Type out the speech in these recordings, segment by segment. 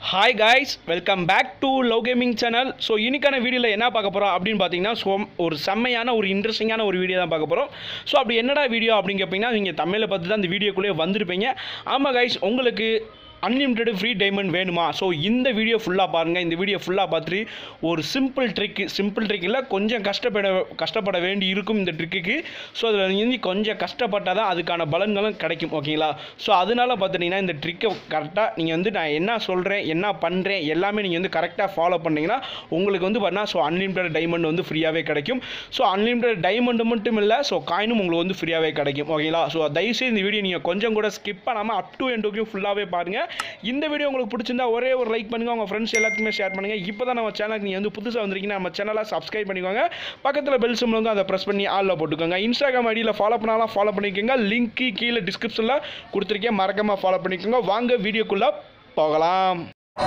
hi guys welcome back to love gaming channel so இன்னைக்கான வீடியோவில் என்ன பார்க்க போகிறோம் அப்படின்னு பார்த்தீங்கன்னா ஸோ ஒரு செம்மையான ஒரு இன்ட்ரெஸ்டிங்கான ஒரு வீடியோ தான் பார்க்க போகிறோம் ஸோ அப்படி என்னடா வீடியோ அப்படின்னு கேட்டிங்கன்னா நீங்கள் தமிழை பார்த்து தான் இந்த வீடியோக்குள்ளே வந்திருப்பீங்க ஆமாம் காய்ஸ் உங்களுக்கு அன்லிமிட்டெட் ஃப்ரீ டைமண்ட் வேணுமா ஸோ இந்த வீடியோ ஃபுல்லாக பாருங்கள் இந்த வீடியோ ஃபுல்லாக பார்த்துட்டு ஒரு சிம்பிள் ட்ரிக் சிம்பிள் ட்ரிக் இல்லை கொஞ்சம் கஷ்டப்பட கஷ்டப்பட வேண்டி இருக்கும் இந்த ட்ரிக்குக்கு ஸோ அதில் நீங்கள் கொஞ்சம் கஷ்டப்பட்டால் தான் அதுக்கான பலன்களும் கிடைக்கும் ஓகேங்களா ஸோ அதனால பார்த்துட்டிங்கன்னா இந்த ட்ரிக்கை கரெக்டாக நீங்கள் வந்து நான் என்ன சொல்கிறேன் என்ன பண்ணுறேன் எல்லாமே நீங்கள் வந்து கரெக்டாக ஃபாலோ பண்ணீங்கன்னா உங்களுக்கு வந்து பார்த்தீங்கன்னா ஸோ அன்லிமிட்டட் டைமண்ட் வந்து ஃப்ரீயாகவே கிடைக்கும் ஸோ அன்லிமிட்டட் டைமண்ட் மட்டும் இல்லை ஸோ காயினும் உங்களுக்கு வந்து ஃப்ரீயாகவே கிடைக்கும் ஓகேங்களா ஸோ தயவுசெய்து இந்த வீடியோ நீங்கள் கொஞ்சம் கூட ஸ்கிப் பண்ணாமல் அப் டு எண்ட் வரைக்கும் ஃபுல்லாகவே பாருங்கள் இந்த வீடியோ உங்களுக்கு பிடிச்சிருந்தா ஒரே ஒரு லைக் பண்ணுங்கள் உங்கள் ஃப்ரெண்ட்ஸ் எல்லாத்துக்குமே ஷேர் பண்ணுங்கள் இப்போ தான் நம்ம சேனலுக்கு நீங்கள் வந்து புதுசாக வந்திருக்கீங்கன்னா நம்ம சேனலை சப்ஸ்கிரைப் பண்ணிக்கோங்க பக்கத்தில் பெல் சிம்மில் வந்து அதை ப்ரெஸ் பண்ணி ஆளில் போட்டுக்கோங்க இன்ஸ்டாகிராம் ஐடியில் ஃபாலோ பண்ணாலும் ஃபாலோ பண்ணிக்கோங்க லிங்க்கு கீழே டிஸ்கிரிப்ஷனில் கொடுத்துருக்கேன் மறக்காமல் ஃபாலோ பண்ணிக்கோங்க வாங்க வீடியோக்குள்ளே போகலாம்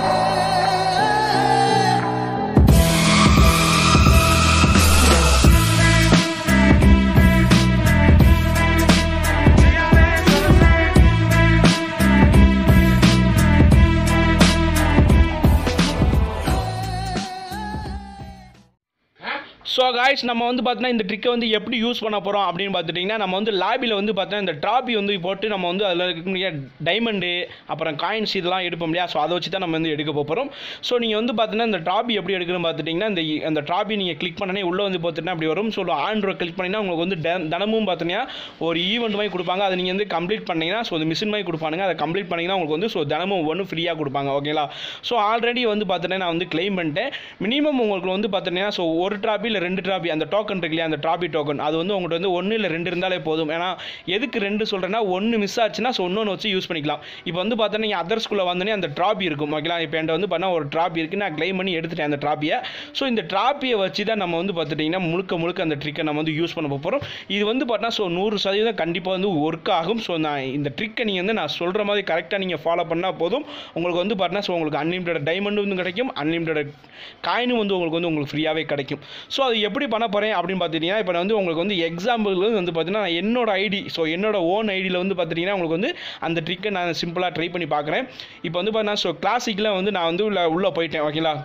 ஸோ காய்ஸ் நம்ம வந்து பார்த்தீங்கன்னா இந்த ட்ரிக்கை வந்து எப்படி யூஸ் பண்ண போகிறோம் அப்படின்னு பார்த்துட்டிங்கன்னா நம்ம வந்து லாபியில் வந்து பார்த்தீங்கன்னா இந்த ட்ராபி வந்து போட்டு நம்ம வந்து அதில் இருக்கக்கூடிய டைமண்டு அப்புறம் காயின்ஸ் இதெல்லாம் எடுப்போம் இல்லையா ஸோ அதை வச்சு தான் நம்ம வந்து எடுக்க போகிறோம் ஸோ நீங்கள் வந்து பார்த்தீங்கன்னா இந்த ட்ராபி எப்படி எடுக்கணும்னு பார்த்துட்டிங்கன்னா இந்த அந்த ட்ராபி நீங்கள் கிளிக் பண்ணனே உள்ளே வந்து பார்த்துட்டிங்கன்னா அப்படி வரும் ஸோ ஆண்ட்ராய்ட் கிளிக் பண்ணிங்கன்னா உங்களுக்கு வந்து ட- தினமும் பார்த்தீங்கன்னா ஒரு ஈவெண்ட் மாதிரி கொடுப்பாங்க அதை நீங்கள் வந்து கம்ப்ளீட் பண்ணீங்கன்னா ஸோ அது மிஷின் மாதிரி கொடுப்பாங்க அதை கம்ப்ளீட் பண்ணிங்கன்னா உங்களுக்கு வந்து ஸோ தினமும் ஒன்று ஃப்ரீயாக கொடுப்பாங்க ஓகேங்களா ஸோ ஆல்ரெடி வந்து பார்த்தீங்கன்னா நான் வந்து க்ளைம் பண்ணிட்டேன் மினிமம் உங்களுக்கு வந்து பார்த்தீங்கன்னா ஸோ ஒரு ட்ராபி இல்லை ரெண்டு ட்ராபி அந்த டோக்கன் இருக்கு இல்லையா அந்த ட்ராபி டோக்கன் அது வந்து உங்கள்கிட்ட வந்து ஒன்று இல்லை ரெண்டு இருந்தாலே போதும் ஏன்னா எதுக்கு ரெண்டு சொல்கிறேன்னா ஒன்று மிஸ் ஆச்சுன்னா ஸோ இன்னொன்று வச்சு யூஸ் பண்ணிக்கலாம் இப்போ வந்து பார்த்தீங்கன்னா நீங்கள் அதர் ஸ்கூலில் வந்தோடனே அந்த ட்ராபி இருக்கும் ஓகேங்களா இப்போ என்கிட்ட வந்து பண்ணால் ஒரு ட்ராபி இருக்குது நான் க்ளைம் பண்ணி எடுத்துட்டேன் அந்த ட்ராபியை ஸோ இந்த ட்ராபியை வச்சு தான் நம்ம வந்து பார்த்துட்டிங்கன்னா முழுக்க முழுக்க அந்த ட்ரிக்கை நம்ம வந்து யூஸ் பண்ண போகிறோம் இது வந்து பார்த்தா ஸோ நூறு சதவீதம் கண்டிப்பாக வந்து ஒர்க் ஆகும் ஸோ நான் இந்த ட்ரிக்கை நீங்கள் வந்து நான் சொல்கிற மாதிரி கரெக்டாக நீங்கள் ஃபாலோ பண்ணால் போதும் உங்களுக்கு வந்து பார்த்தீங்கன்னா ஸோ உங்களுக்கு அன்லிமிட்டட் டைமண்ட் வந்து கிடைக்கும் அன்லிமிட்டட் காயினும் வந்து உங்களுக்கு வந்து உங்களுக்கு ஃப்ரீயாகவே கிடைக்கும் ஸோ அது எப்படி பண்ண போகிறேன் அப்படின்னு பார்த்துட்டிங்கன்னா இப்போ நான் வந்து உங்களுக்கு வந்து எக்ஸாம்பிள் வந்து பார்த்தீங்கன்னா நான் என்னோட ஐடி ஸோ என்னோட ஓன் ஐடியில் வந்து பார்த்துட்டிங்கன்னா உங்களுக்கு வந்து அந்த ட்ரிக்கை நான் சிம்பிளாக ட்ரை பண்ணி பார்க்குறேன் இப்போ வந்து பார்த்தீங்கன்னா ஸோ கிளாசிக்கில் வந்து நான் வந்து உள்ள உள்ளே போயிட்டேன் ஓகேங்களா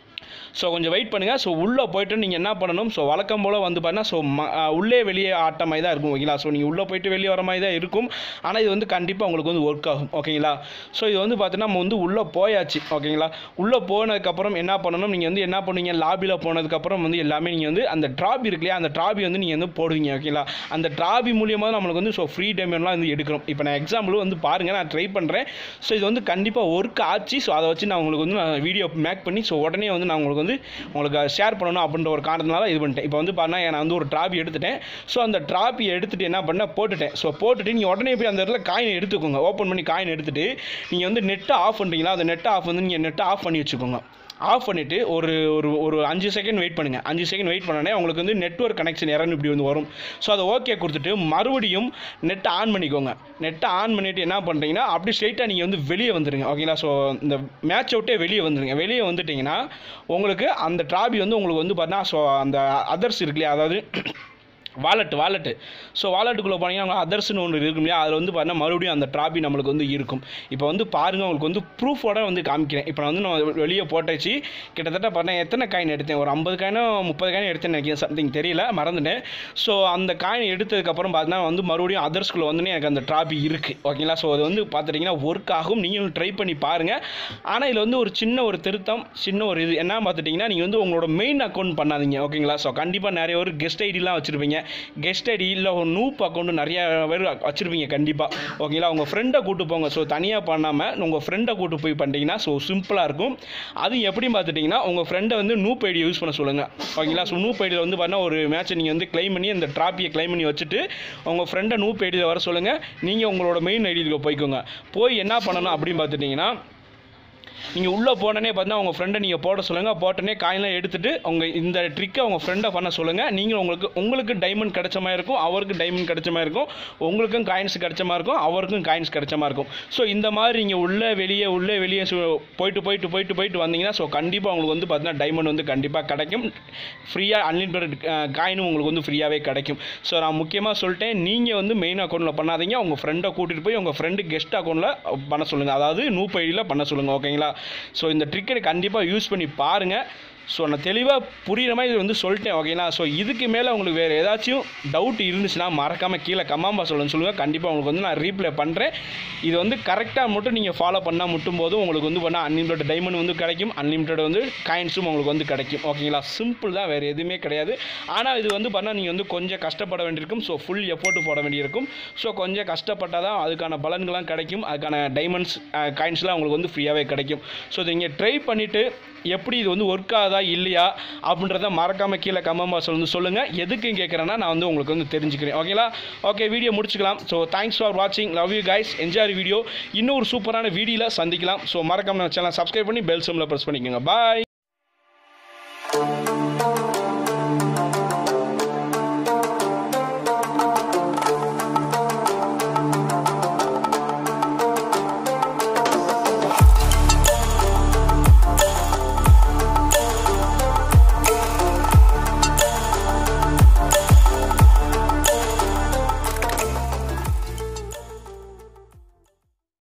ஸோ கொஞ்சம் வெயிட் பண்ணுங்கள் ஸோ உள்ளே போயிட்டு நீங்கள் என்ன பண்ணணும் ஸோ வழக்கம் போல் வந்து பார்த்தீங்கன்னா ஸோ ம ஆ, உள்ளே வெளியே ஆட்ட மாதிரி தான் இருக்கும் ஓகேங்களா ஸோ நீங்கள் உள்ளே போயிட்டு வெளியே வர மாதிரி தான் இருக்கும் ஆனால் இது வந்து கண்டிப்பாக உங்களுக்கு வந்து ஒர்க் ஆகும் ஓகேங்களா ஸோ இது வந்து பார்த்தீங்கன்னா நம்ம வந்து உள்ளே போயாச்சு ஓகேங்களா உள்ளே போனதுக்கப்புறம் என்ன பண்ணணும் நீங்கள் வந்து என்ன பண்ணுவீங்க லாபியில் போனதுக்கப்புறம் வந்து எல்லாமே நீங்கள் வந்து அந்த ட்ராபி இருக்கு இல்லையா அந்த ட்ராபி வந்து நீங்கள் வந்து போடுவீங்க ஓகேங்களா அந்த ட்ராபி மூலியமாக நம்மளுக்கு வந்து ஸோ ஃப்ரீ டைம்லாம் வந்து எடுக்கிறோம் இப்போ நான் எக்ஸாம்பிள் வந்து பாருங்கள் நான் ட்ரை பண்ணுறேன் ஸோ இது வந்து கண்டிப்பாக ஒர்க் ஆச்சு ஸோ அதை வச்சு நான் உங்களுக்கு வந்து நான் வீடியோ மேக் பண்ணி ஸோ உடனே வந்து நான் உங்களுக்கு வந்து உங்களுக்கு ஷேர் பண்ணணும் அப்படின்ற ஒரு காரணத்தினால இது பண்ணிட்டேன் இப்போ வந்து பார்த்தா நான் வந்து ஒரு ட்ராபி எடுத்துட்டேன் ஸோ அந்த ட்ராபி எடுத்துட்டு என்ன பண்ணேன் போட்டுட்டேன் ஸோ போட்டுட்டு நீங்கள் உடனே போய் அந்த இடத்துல காயின் எடுத்துக்கோங்க ஓப்பன் பண்ணி காயின் எடுத்துட்டு நீங்கள் வந்து நெட்டை ஆஃப் பண்ணுறீங்களா அந்த நெட்டை ஆஃப் வந்து நீங்கள் நெட்டை ஆஃப் பண்ணி வச்சுக்கோங்க ஆஃப் பண்ணிவிட்டு ஒரு ஒரு ஒரு அஞ்சு செகண்ட் வெயிட் பண்ணுங்கள் அஞ்சு செகண்ட் வெயிட் பண்ணோடனே உங்களுக்கு வந்து நெட்வொர்க் கனெக்ஷன் எரன்னு இப்படி வந்து வரும் ஸோ அதை ஓகே கொடுத்துட்டு மறுபடியும் நெட்டை ஆன் பண்ணிக்கோங்க நெட்டை ஆன் பண்ணிவிட்டு என்ன பண்ணுறீங்கன்னா அப்படி ஸ்ட்ரைட்டாக நீங்கள் வந்து வெளியே வந்துடுங்க ஓகேங்களா ஸோ இந்த மேட்ச் விட்டே வெளியே வந்துடுங்க வெளியே வந்துட்டிங்கன்னா உங்களுக்கு அந்த ட்ராபி வந்து உங்களுக்கு வந்து பார்த்தீங்கன்னா ஸோ அந்த அதர்ஸ் இருக்கு இல்லையா அதாவது வாலெட் வாலெட்டு ஸோ வாலெட்டுக்குள்ளே போனீங்கன்னா அதர்ஸ்னு ஒன்று இருக்கும் இல்லையா அதில் வந்து பார்த்தீங்கன்னா மறுபடியும் அந்த ட்ராபி நம்மளுக்கு வந்து இருக்கும் இப்போ வந்து பாருங்கள் உங்களுக்கு வந்து ப்ரூஃபோட வந்து காமிக்கிறேன் இப்போ நான் வந்து நான் வெளியே போட்டாச்சு கிட்டத்தட்ட பார்த்தேன் எத்தனை காயின் எடுத்தேன் ஒரு ஐம்பது காயினோ முப்பது காயின் எடுத்தேன்னு நினைக்கிறேன் சம்திங் தெரியல மறந்துட்டேன் ஸோ அந்த காயின் எடுத்ததுக்கப்புறம் பார்த்தீங்கன்னா வந்து மறுபடியும் அதர்ஸ்குள்ளே வந்து எனக்கு அந்த ட்ராபி இருக்குது ஓகேங்களா ஸோ அது வந்து பார்த்துட்டிங்கன்னா ஒர்க் ஆகும் நீங்களும் ட்ரை பண்ணி பாருங்கள் ஆனால் இதில் வந்து ஒரு சின்ன ஒரு திருத்தம் சின்ன ஒரு இது என்ன பார்த்துட்டிங்கன்னா நீங்கள் வந்து உங்களோட மெயின் அக்கௌண்ட் பண்ணாதீங்க ஓகேங்களா ஸோ கண்டிப்பாக நிறைய ஒரு கெஸ்ட் ஐடிலாம் வச்சுருப்பீங்க கெஸ்ட் ஐடி இல்லை ஒரு நூப் அக்கௌண்ட் நிறைய பேர் வச்சுருப்பீங்க கண்டிப்பாக ஓகேங்களா உங்கள் ஃப்ரெண்டை கூட்டு போங்க ஸோ தனியாக பண்ணாமல் உங்கள் ஃப்ரெண்டை கூட்டு போய் பண்ணிட்டீங்கன்னா ஸோ சிம்பிளாக இருக்கும் அது எப்படி பார்த்துட்டிங்கன்னா உங்கள் ஃப்ரெண்டை வந்து நூப் ஐடி யூஸ் பண்ண சொல்லுங்கள் ஓகேங்களா ஸோ நூப் ஐடியில் வந்து பார்த்தா ஒரு மேட்ச்சை நீங்கள் வந்து க்ளைம் பண்ணி அந்த ட்ராப்பியை க்ளைம் பண்ணி வச்சுட்டு உங்கள் ஃப்ரெண்டை நூப் ஐடியில் வர சொல்லுங்கள் நீங்கள் உங்களோட மெயின் ஐடியில் போய்க்கோங்க போய் என்ன பண்ணணும் அப்படின்னு பார்த்துட்டிங்கன்னா நீங்கள் உள்ளே போனோடனே பார்த்தீங்கன்னா உங்கள் ஃப்ரெண்டை நீங்கள் போட சொல்லுங்கள் போட்டோடனே காயின்லாம் எடுத்துட்டு உங்கள் இந்த ட்ரிக்கை உங்கள் ஃப்ரெண்டை பண்ண சொல்லுங்கள் நீங்கள் உங்களுக்கு உங்களுக்கு டைமண்ட் கிடைச்ச மாதிரி இருக்கும் அவருக்கு டைமண்ட் கிடைச்ச மாதிரி இருக்கும் உங்களுக்கும் காயின்ஸ் கிடைச்ச மாதிரி இருக்கும் அவருக்கும் காயின்ஸ் கிடைச்ச மாதிரி இருக்கும் ஸோ இந்த மாதிரி நீங்கள் உள்ளே வெளியே உள்ளே வெளியே சு- போயிட்டு போயிட்டு போயிட்டு போயிட்டு வந்தீங்கன்னா ஸோ கண்டிப்பாக உங்களுக்கு வந்து பார்த்தீங்கன்னா டைமண்ட் வந்து கண்டிப்பாக கிடைக்கும் ஃப்ரீயாக அன்லிமிட்டட் காயினும் உங்களுக்கு வந்து ஃப்ரீயாகவே கிடைக்கும் ஸோ நான் முக்கியமாக சொல்லிட்டேன் நீங்கள் வந்து மெயின் அக்கௌண்ட்டில் பண்ணாதீங்க உங்கள் ஃப்ரெண்டை கூட்டிகிட்டு போய் உங்கள் ஃப்ரெண்டு கெஸ்ட் அக்கௌண்ட்டில் பண்ண சொல்லுங்கள் அதாவது நூப் ஐடியில் பண்ண சொல்லுங்கள் ஓகேங்களா ஸோ இந்த ட்ரிக்கை கண்டிப்பாக யூஸ் பண்ணி பாருங்கள் ஸோ நான் தெளிவாக புரியுற மாதிரி வந்து சொல்லிட்டேன் ஓகேங்களா ஸோ இதுக்கு மேலே உங்களுக்கு வேறு ஏதாச்சும் டவுட் இருந்துச்சுன்னா மறக்காமல் கீழே கமாம்பா சொல்லணும்னு சொல்லுங்கள் கண்டிப்பாக உங்களுக்கு வந்து நான் ரீப்ளை பண்ணுறேன் இது வந்து கரெக்டாக மட்டும் நீங்கள் ஃபாலோ பண்ணால் மட்டும் போதும் உங்களுக்கு வந்து பண்ணால் அன்லிமிட்டட் டைமண்ட் வந்து கிடைக்கும் அன்லிமிட்டட் வந்து காயின்ஸும் உங்களுக்கு வந்து கிடைக்கும் ஓகேங்களா சிம்பிள் தான் வேறு எதுவுமே கிடையாது ஆனால் இது வந்து பண்ணால் நீங்கள் வந்து கொஞ்சம் கஷ்டப்பட வேண்டியிருக்கும் ஸோ ஃபுல் எஃபோர்ட் போட வேண்டியிருக்கும் ஸோ கொஞ்சம் கஷ்டப்பட்டால் தான் அதுக்கான பலன்கள்லாம் கிடைக்கும் அதுக்கான டைமண்ட்ஸ் காயின்ஸ்லாம் உங்களுக்கு வந்து ஃப்ரீயாகவே கிடைக்கும் ஸோ இதை நீங்கள் ட்ரை பண்ணிவிட்டு எப்படி இது வந்து ஒர்க் ஆகுதா இல்லையா அப்படின்றத மறக்காமல் கீழே கமெண்ட் பாக்ஸில் வந்து சொல்லுங்கள் எதுக்கு கேட்குறேன்னா நான் வந்து உங்களுக்கு வந்து தெரிஞ்சுக்கிறேன் ஓகேங்களா ஓகே வீடியோ முடிச்சுக்கலாம் ஸோ தேங்க்ஸ் ஃபார் வாட்சிங் love you guys enjoy video இன்னொரு சூப்பரான வீடியோவில் சந்திக்கலாம் ஸோ மறக்காம நம்ம சேனல் சப்ஸ்கிரைப் பண்ணி பெல் சிம்மில் ப்ரெஸ் பண்ணிக்கோங்க பாய்